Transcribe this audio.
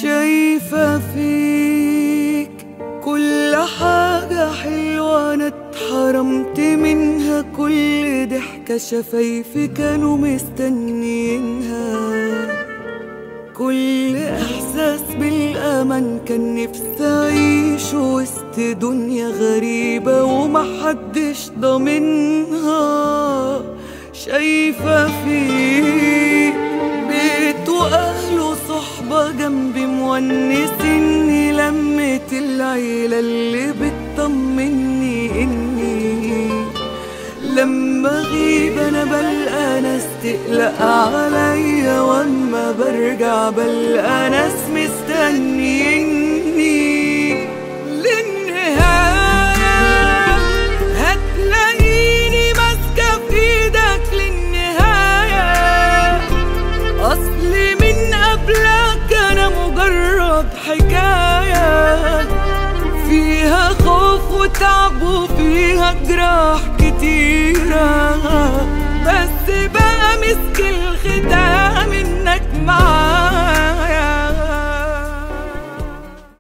شايفة فيك كل حاجة حلوة أنا اتحرمت منها كل ضحكة شفايفي كانوا مستنيينها كل إحساس بالأمان كان نفسي أعيش وسط دنيا غريبة ومحدش ضامنها شايفة فيك بيت وأهله صحبة جنبي مونسني لمة العيلة اللي بتطمني إني لما اغيب انا بلقى ناس تقلق عليا واما برجع بلقى ناس مستنيني للنهاية هتلاقيني ماسكة في ايدك للنهاية اصلي من قبلك انا مجرد حكاية فيها خوف وتعب وفيها جراح كتيرة بس